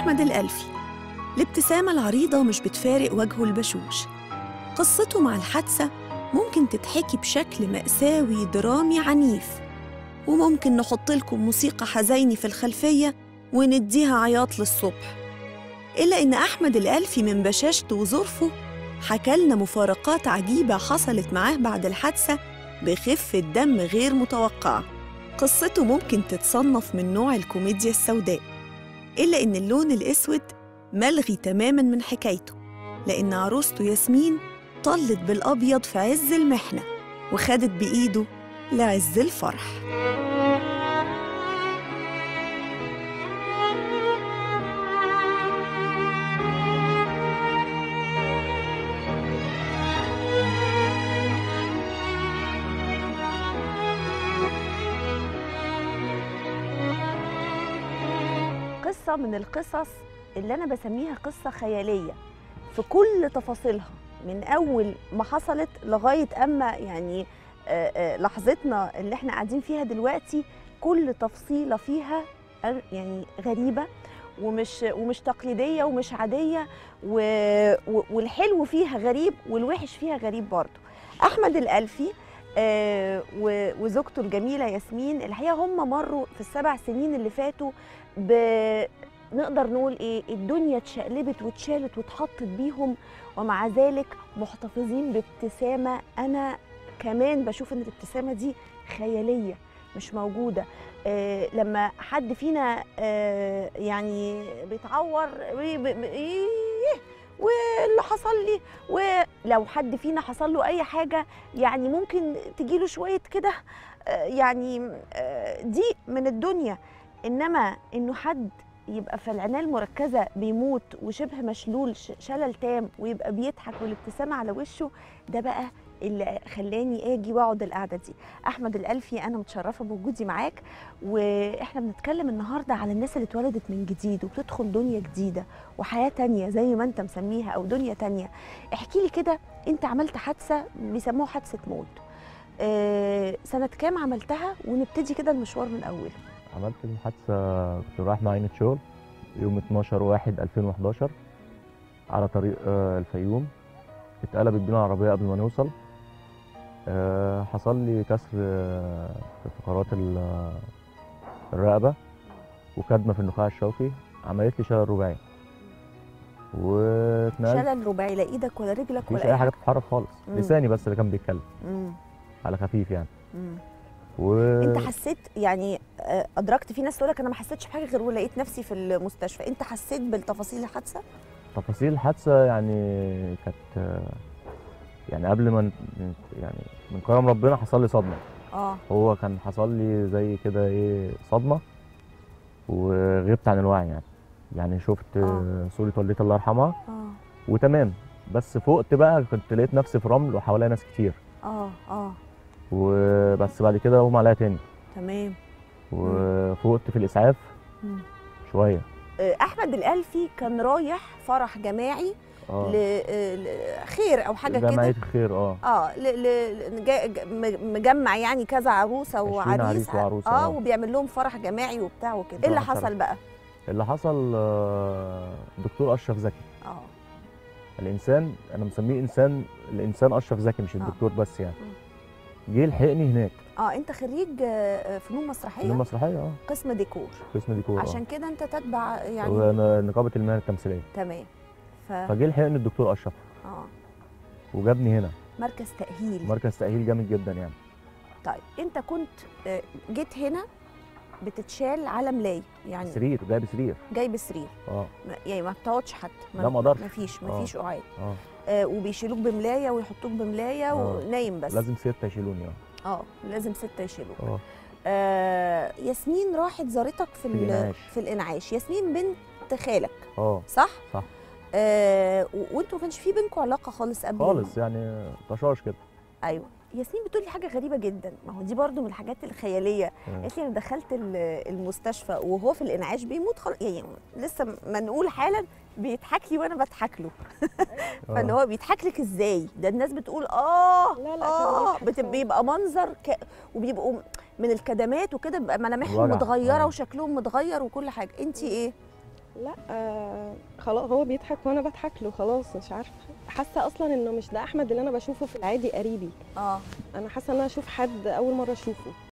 أحمد الألفي الابتسامة العريضة مش بتفارق وجهه البشوش قصته مع الحادثة ممكن تتحكي بشكل مأساوي درامي عنيف وممكن نحط لكم موسيقى حزيني في الخلفية ونديها عياط للصبح إلا إن أحمد الألفي من بشاشته وظرفه حكالنا مفارقات عجيبة حصلت معاه بعد الحادثة بخفة دم غير متوقعة قصته ممكن تتصنف من نوع الكوميديا السوداء إلا إن اللون الأسود ملغي تماماً من حكايته لأن عروسته ياسمين طلت بالأبيض في عز المحنة وخدت بإيده لعز الفرح قصة من القصص اللي أنا بسميها قصة خيالية في كل تفاصيلها من أول ما حصلت لغاية أما يعني آه، آه، لحظتنا اللي احنا قاعدين فيها دلوقتي كل تفصيلة فيها آه، يعني غريبة ومش ومش تقليدية ومش عادية و... و... والحلو فيها غريب والوحش فيها غريب برضه أحمد الألفي آه، و- وزوجته الجميلة ياسمين الحقيقة هم مروا في السبع سنين اللي فاتوا ب... نقدر نقول ايه الدنيا اتشقلبت واتشالت واتحطت بيهم ومع ذلك محتفظين بابتسامه انا كمان بشوف ان الابتسامه دي خياليه مش موجوده آه لما حد فينا آه يعني بيتعور بي- بي- بي- إيه واللي حصل لي ولو حد فينا حصل له اي حاجه يعني ممكن تجيله شويه كده آه يعني آه ضيق من الدنيا انما انه حد يبقى في العنايه المركزه بيموت وشبه مشلول ش- شلل تام ويبقى بيضحك والابتسامه على وشه ده بقى اللي خلاني اجي واقعد القعده دي احمد الالفي انا متشرفه بوجودي معاك واحنا بنتكلم النهارده على الناس اللي اتولدت من جديد وبتدخل دنيا جديده وحياه تانية زي ما انت مسميها او دنيا تانية احكي لي كده انت عملت حادثه بيسموها حادثه موت آه، سنه كام عملتها ونبتدي كده المشوار من اوله عملت الحادثة كنت رايح معينة شغل يوم 12 واحد 2011 على طريق آه، الفيوم اتقلبت بينا العربية قبل ما نوصل آه، حصل لي كسر آه، في فقرات ال- الرقبة وكدمة في النخاع الشوكي عملت لي شلل رباعي واتنقلت شلل رباعي لا ايدك ولا رجلك مفيش ولا أي حاجة بتتحرك خالص مم. لساني بس اللي كان بيتكلم مم. على خفيف يعني مم. و... انت حسيت يعني آه، ادركت في ناس تقول لك انا ما حسيتش بحاجه غير ولقيت نفسي في المستشفى انت حسيت بالتفاصيل الحادثه تفاصيل الحادثة يعني كانت يعني قبل ما ن- يعني من كرم ربنا حصل لي صدمة اه هو كان حصل لي زي كده ايه صدمة وغبت عن الوعي يعني يعني شفت آه. صورة والدتي الله يرحمها اه وتمام بس فقت بقى كنت لقيت نفسي في رمل وحواليا ناس كتير اه اه وبس بعد كده اغمى عليا تاني تمام وفقت في الاسعاف مم. شوية آه، احمد الالفي كان رايح فرح جماعي اه لخير او حاجه جمعية كده الخير اه اه ل- ل- جا- جا- م- مجمع يعني كذا عروسه 20 وعريس عريس وعروسة، اه آه. وبيعمل لهم فرح جماعي وبتاع وكده ايه اللي فرح حصل بقى اللي حصل آه، دكتور اشرف زكي اه الانسان انا مسميه انسان الانسان اشرف زكي مش آه. الدكتور بس يعني جه لحقني هناك اه انت خريج آه، فنون مسرحيه فنون مسرحيه اه قسم ديكور قسم ديكور اه عشان كده انت تتبع يعني ونقابه المهن التمثيليه تمام ف فجه لحقني الدكتور اشرف اه وجابني هنا مركز تاهيل مركز تاهيل جامد جدا يعني طيب انت كنت آه، جيت هنا بتتشال على ملاي يعني سرير جايب سرير جاي بسرير اه ما- يعني ما بتقعدش حتى لا، ما أقدرش. مفيش آه. مفيش قعاد اه آه وبيشيلوك بملايه ويحطوك بملايه آه. ونايم بس لازم سته يشيلوني اه اه لازم سته يشيلوك اه آه ياسمين راحت زارتك في ال- الإنعاش. في الانعاش ياسمين بنت خالك اه صح صح. آه و- وانتوا ما كانش في بينكم علاقه خالص قبل خالص يعني طشاش كده ايوه ياسمين بتقول لي حاجه غريبه جدا ما هو دي برضو من الحاجات الخياليه آه. قالت لي انا دخلت ال- المستشفى وهو في الانعاش بيموت خلاص يعني لسه ما نقول حالا بيضحك لي وانا بضحك له فاللي آه. هو بيضحك لك ازاي ده الناس بتقول اه لا، لا، اه كان بت- بيضحك بيبقى منظر ك... وبيبقوا من الكدمات وكده بيبقى ملامحهم الوجع. متغيره آه. وشكلهم متغير وكل حاجه انت ايه لا آه خلاص هو بيضحك وانا بضحك له خلاص مش عارفه حاسه اصلا انه مش ده احمد اللي انا بشوفه في العادي قريبي اه انا حاسه ان انا اشوف حد اول مره اشوفه